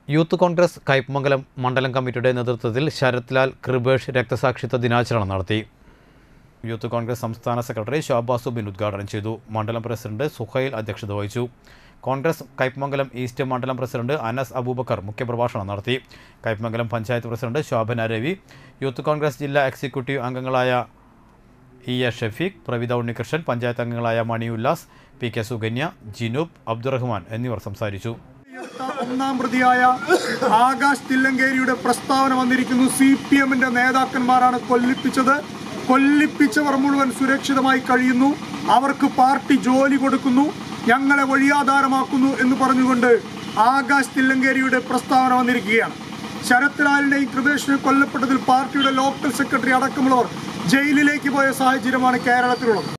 youth Congress Kaipamangalam മണ്ഡലം കമ്മിറ്റിയുടെ നേതൃത്വത്തിൽ ശരത്ലാൽ കൃപേഷ് രക്തസാക്ഷിത്വ ദിനാചരണം നടത്തി യൂത്ത് കോൺഗ്രസ് സംസ്ഥാന സെക്രട്ടറി ശോഭാ സുബിൻ ഉദ്ഘാടനം ചെയ്തു മണ്ഡലം പ്രസിഡന്റ് സുഹൈൽ അധ്യക്ഷത വഹിച്ചു കോൺഗ്രസ് കയ്പമംഗലം ഈസ്റ്റ് മണ്ഡലം പ്രസിഡന്റ് അനസ് അബൂബക്കർ മുഖ്യപ്രഭാഷണം നടത്തി കയ്പമംഗലം പഞ്ചായത്ത് പ്രസിഡന്റ് ശോഭന രവി യൂത്ത് കോൺഗ്രസ് ജില്ലാ എക്സിക്യൂട്ടീവ് അംഗങ്ങളായ ഇ എ ഷഫീഖ് പ്രവിത ഉണ്ണികൃഷ്ണൻ പഞ്ചായത്ത് അംഗങ്ങളായ മണി ഉല്ലാസ് പി കെ സുകന്യ ജിനൂബ് അബ്ദുറഹ്മാൻ എന്നിവർ സംസാരിച്ചു ഒന്നാം പ്രതിയായ ആകാശ് തില്ലങ്കേരിയുടെ പ്രസ്താവന വന്നിരിക്കുന്നു സി പി എമ്മിന്റെ നേതാക്കന്മാരാണ് കൊല്ലിപ്പിച്ചത് കൊല്ലിപ്പിച്ചവർ മുഴുവൻ സുരക്ഷിതമായി കഴിയുന്നു അവർക്ക് പാർട്ടി ജോലി കൊടുക്കുന്നു ഞങ്ങളെ വഴിയാധാരമാക്കുന്നു എന്ന് പറഞ്ഞുകൊണ്ട് ആകാശ് തില്ലങ്കേരിയുടെ പ്രസ്താവന വന്നിരിക്കുകയാണ് ശരത് ലാലിന്റെയും കൃപേഷിനെ കൊല്ലപ്പെട്ടതിൽ പാർട്ടിയുടെ ലോക്കൽ സെക്രട്ടറി അടക്കമുള്ളവർ ജയിലിലേക്ക് പോയ സാഹചര്യമാണ് കേരളത്തിലുള്ളത്